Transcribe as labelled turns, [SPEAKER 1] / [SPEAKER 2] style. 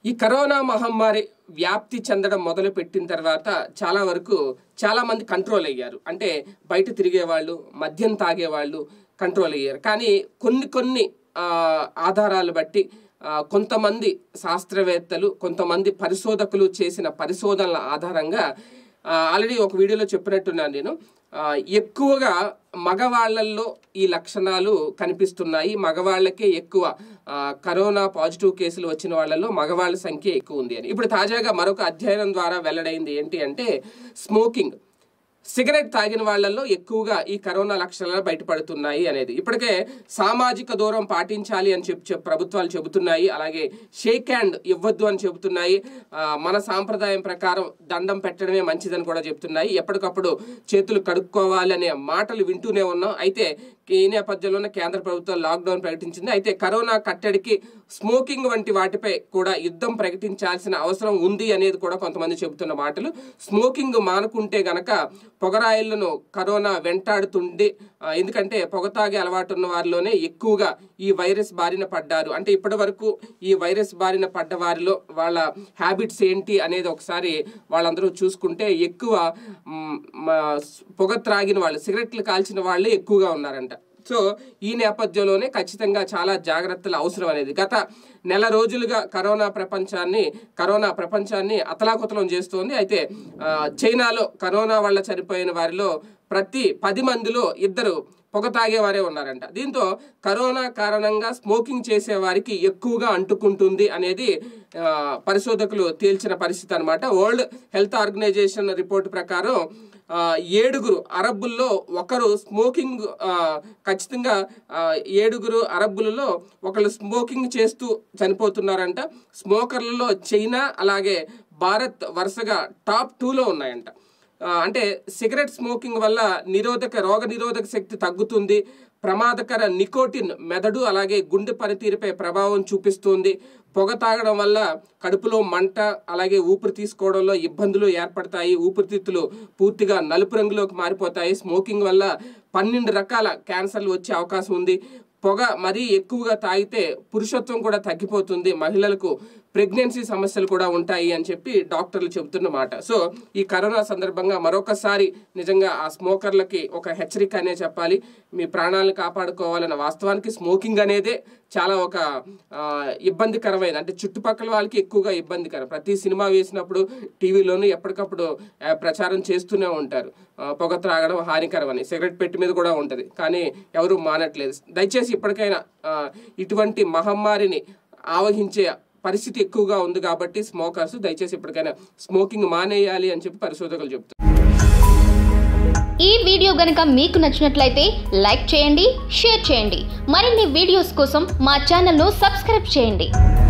[SPEAKER 1] ఈ కరోనా మహమ్మారి వ్యాప్తి చెందడం మొదలు పెట్టిన తర్వాత చాలా వరకు చాలా మంది కంట్రోల్ అయ్యారు అంటే బయట తిరిగే వాళ్ళు మద్యం తాగే వాళ్ళు కంట్రోల్ అయ్యారు కానీ కొన్ని కొన్ని ఆ, ఆధారాలు బట్టి ఆ, కొంతమంది శాస్త్రవేత్తలు కొంతమంది పరిశోధకులు చేసిన పరిశోధనల ఆధారంగా ఆ, ఆల్రెడీ ఒక వీడియోలో చెప్పినట్టున్నాను నేను ఆ, ఎక్కువగా మగవాళ్ళల్లో ఈ లక్షణాలు కనిపిస్తున్నాయి మగవాళ్ళకే ఎక్కువ ఆ, కరోనా పాజిటివ్ కేసులు వచ్చిన వాళ్ళలో మగవాళ్ళ సంఖ్య ఎక్కువ ఉంది అని ఇప్పుడు తాజాగా మరొక అధ్యయనం ద్వారా వెల్లడైంది ఏంటి అంటే స్మోకింగ్ సిగరెట్ తాగిన వాళ్ళల్లో ఎక్కువగా ఈ కరోనా లక్షణాలు బయటపడుతున్నాయి అనేది ఇప్పటికే సామాజిక దూరం పాటించాలి అని చెప్పి చెప్ ప్రభుత్వాలు చెబుతున్నాయి అలాగే షేక్ హ్యాండ్ ఇవ్వద్దు అని చెబుతున్నాయి ఆ, మన సాంప్రదాయం ప్రకారం దండం పెట్టడమే మంచిదని కూడా చెప్తున్నాయి ఎప్పటికప్పుడు చేతులు కడుక్కోవాలి అనే మాటలు వింటూనే ఉన్నాం అయితే ఈ నేపథ్యంలోనే కేంద్ర ప్రభుత్వం లాక్డౌన్ ప్రకటించింది అయితే కరోనా కట్టడికి స్మోకింగ్ వంటి వాటిపై కూడా యుద్ధం ప్రకటించాల్సిన అవసరం ఉంది అనేది కూడా కొంతమంది చెబుతున్న మాటలు స్మోకింగ్ మానుకుంటే గనక పొగరాయిలను కరోనా వెంటాడుతుండి ఆ, ఎందుకంటే పొగ తాగే అలవాటు ఉన్న వారిలోనే ఎక్కువగా ఈ వైరస్ బారిన పడ్డారు అంటే ఇప్పటి వరకు ఈ వైరస్ బారిన పడ్డ వారిలో వాళ్ళ హ్యాబిట్స్ ఏంటి అనేది ఒకసారి వాళ్ళందరూ చూసుకుంటే ఎక్కువ మ్, మ- పొగ త్రాగిన వాళ్ళు సిగరెట్లు కాల్చిన వాళ్ళే ఎక్కువగా ఉన్నారంట సో ఈ నేపథ్యంలోనే ఖచ్చితంగా చాలా జాగ్రత్తలు అవసరం అనేది గత నెల రోజులుగా కరోనా ప్రపంచాన్ని కరోనా ప్రపంచాన్ని అతలాకుతలం చేస్తోంది అయితే ఆ, చైనాలో కరోనా వల్ల చనిపోయిన వారిలో ప్రతి పది మందిలో ఇద్దరు పొగ తాగేవారే ఉన్నారంట దీంతో కరోనా కారణంగా స్మోకింగ్ చేసే వారికి ఎక్కువగా అంటుకుంటుంది అనేది ఆ, పరిశోధకులు తేల్చిన పరిస్థితి అనమాట వరల్డ్ హెల్త్ ఆర్గనైజేషన్ రిపోర్ట్ ప్రకారం ఆ, ఏడుగురు అరబ్బుల్లో ఒకరు స్మోకింగ్ ఆ, ఖచ్చితంగా ఆ, ఏడుగురు అరబ్బులలో ఒకళ్ళు స్మోకింగ్ చేస్తూ చనిపోతున్నారంట స్మోకర్లలో చైనా అలాగే భారత్ వరుసగా టాప్ టూలో ఉన్నాయంట ఆ, అంటే సిగరెట్ స్మోకింగ్ వల్ల నిరోధక రోగ నిరోధక శక్తి తగ్గుతుంది ప్రమాదకర నికోటిన్ మెదడు అలాగే గుండె పనితీరుపై ప్రభావం చూపిస్తుంది పొగ తాగడం వల్ల కడుపులో మంట అలాగే ఊపిరి తీసుకోవడంలో ఇబ్బందులు ఏర్పడతాయి ఊపిరితిత్తులు పూర్తిగా నలుపు రంగులోకి మారిపోతాయి స్మోకింగ్ వల్ల పన్నెండు రకాల క్యాన్సర్లు వచ్చే అవకాశం ఉంది పొగ మరీ ఎక్కువగా తాగితే పురుషత్వం కూడా తగ్గిపోతుంది మహిళలకు ప్రెగ్నెన్సీ సమస్యలు కూడా ఉంటాయి అని చెప్పి డాక్టర్లు చెబుతున్న మాట సో ఈ కరోనా సందర్భంగా మరొకసారి నిజంగా ఆ స్మోకర్లకి ఒక హెచ్చరిక అనే చెప్పాలి మీ ప్రాణాలను కాపాడుకోవాలన్న వాస్తవానికి స్మోకింగ్ అనేదే చాలా ఒక ఆ, ఇబ్బందికరమైన అంటే చుట్టుపక్కల వాళ్ళకి ఎక్కువగా ఇబ్బందికరం ప్రతి సినిమా వేసినప్పుడు టీవీలోనూ ఎప్పటికప్పుడు ఆ, ప్రచారం చేస్తూనే ఉంటారు ఆ, పొగ త్రాగడం హానికరం అని సిగరెట్ పెట్టి మీద కూడా ఉంటుంది కానీ ఎవరు మానట్లేదు దయచేసి ఇప్పటికైనా ఆ, ఇటువంటి మహమ్మారిని ఆవహించే పరిస్థితి ఎక్కువగా ఉంది కాబట్టి స్మోకర్స్ దయచేసి ఇప్పటికైనా స్మోకింగ్ మానేయాలి అని చెప్పి పరిశోధకులు చెప్తారు
[SPEAKER 2] ఈ వీడియో గనుక మీకు నచ్చినట్లయితే లైక్ చేయండి షేర్ చేయండి మరిన్ని వీడియోస్ కోసం మా ఛానల్ను సబ్స్క్రైబ్ చేయండి